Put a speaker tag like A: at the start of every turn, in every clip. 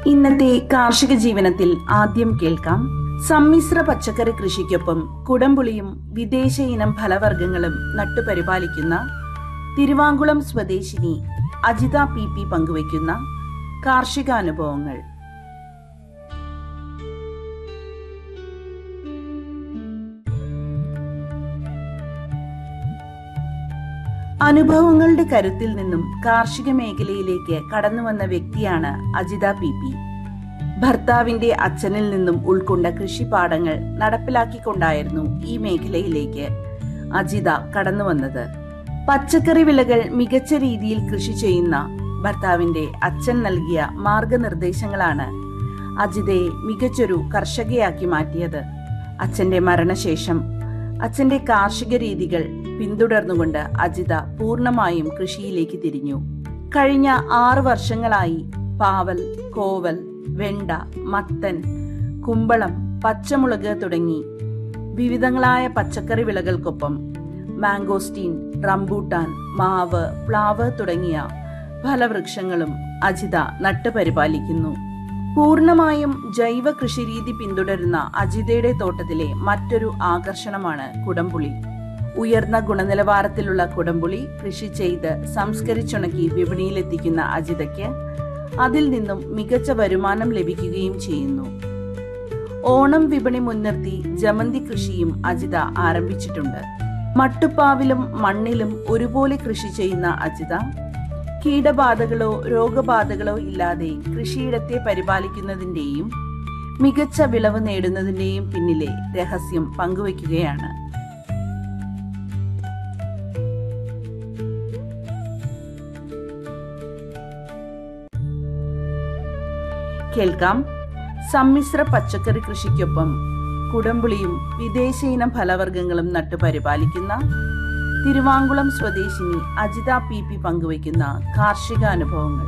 A: ഇന്നത്തെ കാർഷിക ജീവനത്തിൽ ആദ്യം കേൾക്കാം സമ്മിശ്ര പച്ചക്കറി കൃഷിക്കൊപ്പം കുടംപുളിയും വിദേശ ഇനം ഫലവർഗ്ഗങ്ങളും നട്ടുപരിപാലിക്കുന്ന തിരുവാങ്കുളം സ്വദേശിനി അജിത പി പി പങ്കുവയ്ക്കുന്ന കാർഷികാനുഭവങ്ങൾ അനുഭവങ്ങളുടെ കരുത്തിൽ നിന്നും കാർഷിക മേഖലയിലേക്ക് കടന്നുവന്ന വ്യക്തിയാണ് അജിത പി പി ഭർത്താവിന്റെ അച്ഛനിൽ നിന്നും ഉൾക്കൊണ്ട കൃഷിപാഠങ്ങൾ നടപ്പിലാക്കിക്കൊണ്ടായിരുന്നു ഈ മേഖലയിലേക്ക് അജിത കടന്നുവന്നത് പച്ചക്കറി വിളകൾ മികച്ച രീതിയിൽ കൃഷി ചെയ്യുന്ന ഭർത്താവിന്റെ അച്ഛൻ നൽകിയ മാർഗനിർദ്ദേശങ്ങളാണ് അജിതയെ മികച്ചൊരു കർഷകയാക്കി മാറ്റിയത് അച്ഛന്റെ മരണശേഷം അച്ഛന്റെ കാർഷിക രീതികൾ പിന്തുടർന്നുകൊണ്ട് അജിത പൂർണ്ണമായും കൃഷിയിലേക്ക് തിരിഞ്ഞു കഴിഞ്ഞ ആറ് വർഷങ്ങളായി പാവൽ കോവൽ വെണ്ട മത്തൻ കുമ്പളം പച്ചമുളക് തുടങ്ങി വിവിധങ്ങളായ പച്ചക്കറി വിളകൾക്കൊപ്പം മാംഗോസ്റ്റീൻ റംബൂട്ടാൻ മാവ് പ്ലാവ് തുടങ്ങിയ ഫലവൃക്ഷങ്ങളും അജിത നട്ടുപരിപാലിക്കുന്നു പൂർണ്ണമായും ജൈവ കൃഷിരീതി പിന്തുടരുന്ന അജിതയുടെ തോട്ടത്തിലെ മറ്റൊരു ആകർഷണമാണ് കുടംപുളി ഉയർന്ന ഗുണനിലവാരത്തിലുള്ള കുടംപുളി കൃഷി ചെയ്ത് സംസ്കരിച്ചുണക്കി വിപണിയിലെത്തിക്കുന്ന അജിതയ്ക്ക് അതിൽ നിന്നും മികച്ച വരുമാനം ലഭിക്കുകയും ചെയ്യുന്നു ഓണം വിപണി മുൻനിർത്തി ജമന്തി കൃഷിയും അജിത ആരംഭിച്ചിട്ടുണ്ട് മട്ടുപ്പാവിലും മണ്ണിലും ഒരുപോലെ കൃഷി ചെയ്യുന്ന അജിത കീടബാധകളോ രോഗബാധകളോ ഇല്ലാതെ കൃഷിയിടത്തെ പരിപാലിക്കുന്നതിന്റെയും മികച്ച വിളവ് നേടുന്നതിന്റെയും പിന്നിലെ രഹസ്യം പങ്കുവയ്ക്കുകയാണ് കേൾക്കാം സമ്മിശ്ര പച്ചക്കറി കൃഷിക്കൊപ്പം കുടംപുളിയും വിദേശ ഇനം ഫലവർഗ്ഗങ്ങളും നട്ടു പരിപാലിക്കുന്ന തിരുവാങ്കുളം സ്വദേശിനി അജിത പി പി പങ്കുവയ്ക്കുന്ന കാർഷിക അനുഭവങ്ങൾ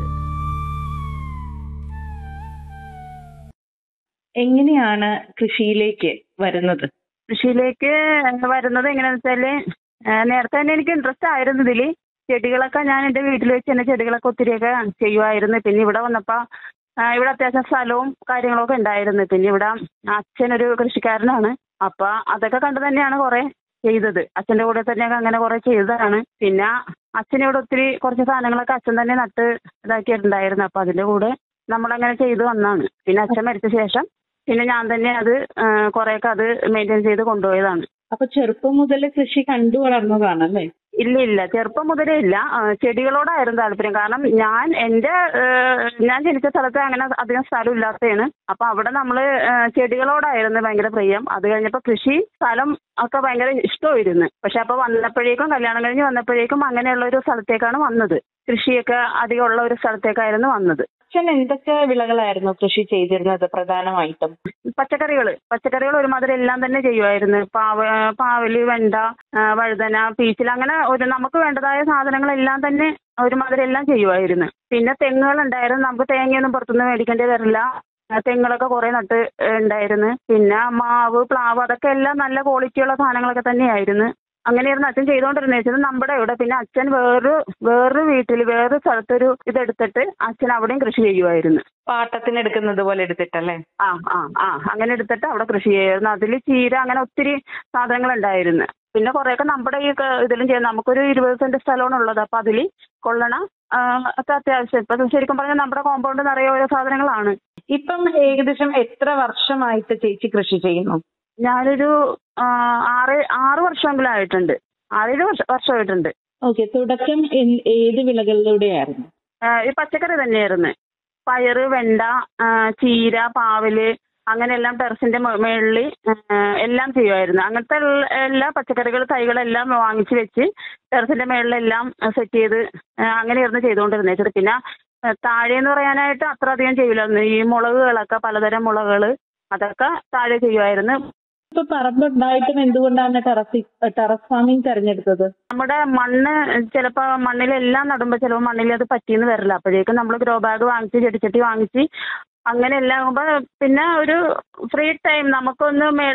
B: എങ്ങനെയാണ് കൃഷിയിലേക്ക് വരുന്നത്
C: കൃഷിയിലേക്ക് വരുന്നത് എങ്ങനെയാന്ന് വെച്ചാല് ആ, നേരത്തെ തന്നെ എനിക്ക് ഇൻട്രസ്റ്റ് ആയിരുന്നു ഇതില് ചെടികളൊക്കെ ഞാൻ എൻ്റെ വീട്ടിൽ വെച്ച് തന്നെ ചെടികളൊക്കെ ഒത്തിരിയൊക്കെ ചെയ്യുമായിരുന്നു പിന്നെ ഇവിടെ വന്നപ്പോൾ ഇവിടെ അത്യാവശ്യം സ്ഥലവും കാര്യങ്ങളൊക്കെ ഉണ്ടായിരുന്നു പിന്നെ ഇവിടെ അച്ഛനൊരു കൃഷിക്കാരനാണ് അപ്പൊ അതൊക്കെ കണ്ടു തന്നെയാണ് കുറെ ചെയ്തത് അച്ഛൻ്റെ കൂടെ തന്നെയൊക്കെ അങ്ങനെ കുറെ ചെയ്തതാണ് പിന്നെ അച്ഛൻ ഇവിടെ ഒത്തിരി കുറച്ച് സാധനങ്ങളൊക്കെ അച്ഛൻ തന്നെ നട്ട് ഇതാക്കിയിട്ടുണ്ടായിരുന്നു അപ്പൊ അതിന്റെ കൂടെ നമ്മളങ്ങനെ ചെയ്തു വന്നാണ് പിന്നെ അച്ഛൻ മരിച്ച ശേഷം പിന്നെ ഞാൻ തന്നെ അത് കുറെയൊക്കെ അത് മെയിൻറ്റെയിൻ ചെയ്ത് കൊണ്ടുപോയതാണ്
B: അപ്പൊ ചെറുപ്പം മുതൽ കൃഷി കണ്ടു വളർന്നതാണ് അല്ലേ
C: ഇല്ല ഇല്ല ചെറുപ്പം മുതലേ ഇല്ല ആ, ചെടികളോടായിരുന്നു താല്പര്യം കാരണം ഞാൻ എൻ്റെ ഏഹ്, ഞാൻ ജനിച്ച സ്ഥലത്ത് അങ്ങനെ അധികം സ്ഥലം ഇല്ലാത്തതാണ് അപ്പൊ അവിടെ നമ്മൾ ചെടികളോടായിരുന്നു ഭയങ്കര പ്രിയം അത് കഴിഞ്ഞപ്പോൾ കൃഷി സ്ഥലം ഒക്കെ ഭയങ്കര ഇഷ്ടമായിരുന്നു പക്ഷെ അപ്പൊ വന്നപ്പോഴേക്കും കല്യാണം കഴിഞ്ഞ് വന്നപ്പോഴേക്കും അങ്ങനെയുള്ള ഒരു സ്ഥലത്തേക്കാണ് വന്നത് കൃഷിയൊക്കെ അധികമുള്ള ഒരു സ്ഥലത്തേക്കായിരുന്നു വന്നത്
B: അച്ഛൻ എന്തൊക്കെ വിളകളായിരുന്നു കൃഷി ചെയ്തിരുന്നത് പ്രധാനമായിട്ടും
C: പച്ചക്കറികൾ പച്ചക്കറികൾ ഒരുമാതിരി എല്ലാം തന്നെ ചെയ്യുമായിരുന്നു പാവ പാവല് വെണ്ട ആ, വഴുതന പീച്ചിൽ അങ്ങനെ ഒരു നമുക്ക് വേണ്ടതായ സാധനങ്ങളെല്ലാം തന്നെ ഒരുമാതിരി എല്ലാം ചെയ്യുമായിരുന്നു പിന്നെ തെങ്ങുകൾ ഉണ്ടായിരുന്നു നമുക്ക് തേങ്ങയൊന്നും പുറത്തുനിന്ന് മേടിക്കേണ്ടി വരില്ല ആ, തെങ്ങുകളൊക്കെ കുറെ നട്ട് ഏ, ഉണ്ടായിരുന്നു പിന്നെ മാവ് പ്ലാവ് അതൊക്കെ എല്ലാം നല്ല ക്വാളിറ്റിയുള്ള സാധനങ്ങളൊക്കെ തന്നെയായിരുന്നു അങ്ങനെയായിരുന്നു അച്ഛൻ ചെയ്തുകൊണ്ടിരുന്നത് വെച്ചാൽ നമ്മുടെ ഇവിടെ പിന്നെ അച്ഛൻ വേറൊരു വേറൊരു വീട്ടിൽ വേറൊരു സ്ഥലത്തൊരു ഇതെടുത്തിട്ട് അച്ഛൻ അവിടെയും കൃഷി ചെയ്യുമായിരുന്നു
B: പാട്ടത്തിന് എടുക്കുന്നത് പോലെ എടുത്തിട്ടല്ലേ
C: ആ ആ ആ അങ്ങനെ എടുത്തിട്ട് അവിടെ കൃഷി ചെയ്യായിരുന്നു അതിൽ ചീര അങ്ങനെ ഒത്തിരി സാധനങ്ങൾ ഉണ്ടായിരുന്നു പിന്നെ കുറേയൊക്കെ നമ്മുടെ ഈ ക- ഇതിലും ചെയ്യാം നമുക്കൊരു ഇരുപത് സെന്റ് സ്ഥലമാണ് ഉള്ളത് അപ്പൊ അതിൽ കൊള്ളണ ആ, ഒക്കെ അത്യാവശ്യം ഇപ്പൊ ശരിക്കും പറഞ്ഞാൽ നമ്മുടെ കോമ്പൗണ്ട് നിറയെ ഓരോ സാധനങ്ങളാണ്
B: ഇപ്പം ഏകദേശം എത്ര വർഷമായിട്ട് ചേച്ചി കൃഷി ചെയ്യുന്നു
C: ഞാനൊരു ആ, ആറ് ആറ് വർഷമെങ്കിലും ആയിട്ടുണ്ട് ആറേഴ് വർഷം വർഷമായിട്ടുണ്ട്
B: ഓക്കെ തുടക്കം എൻ- ഏത് വിളകളിലൂടെയായിരുന്നു
C: ആ, ഈ പച്ചക്കറി തന്നെയായിരുന്നു പയറ് വെണ്ട ആ, ചീര പാവല് അങ്ങനെയെല്ലാം ടെറസിന്റെ മേളിൽ എല്ലാം ചെയ്യുമായിരുന്നു അങ്ങനത്തെ എല്ലാ- എല്ലാ പച്ചക്കറികൾ തൈകളെല്ലാം വാങ്ങിച്ച് വെച്ച് ടെറസിന്റെ മേളിലെല്ലാം സെറ്റ് ചെയ്ത് ആ, അങ്ങനെയായിരുന്നു ചെയ്തുകൊണ്ടിരുന്നത് പിന്നെ ആ, താഴെന്ന് പറയാനായിട്ട് അത്ര അധികം ചെയ്യില്ലായിരുന്നു ഈ മുളകുകളൊക്കെ പലതരം മുളകുകൾ അതൊക്കെ താഴെ ചെയ്യുമായിരുന്നു
B: ഇപ്പൊ പറമ്പുണ്ടായിട്ടും എന്തുകൊണ്ടാണ് ടെറസ് ടെറസ് ഫാമിംഗ് തെരഞ്ഞെടുത്തത്
C: നമ്മുടെ മണ്ണ് ചിലപ്പോൾ മണ്ണിലെല്ലാം നടുമ്പോൾ ചിലപ്പോൾ മണ്ണിൽ അത് പറ്റിയെന്ന് വരില്ല അപ്പോഴേക്കും നമ്മൾ ഗ്രോ ബാഗ് വാങ്ങിച്ച് ചെടിച്ചട്ടി വാങ്ങിച്ച് അങ്ങനെ എല്ലാം ആകുമ്പോൾ പിന്നെ ഒരു ഫ്രീ ടൈം നമുക്കൊന്ന് മേ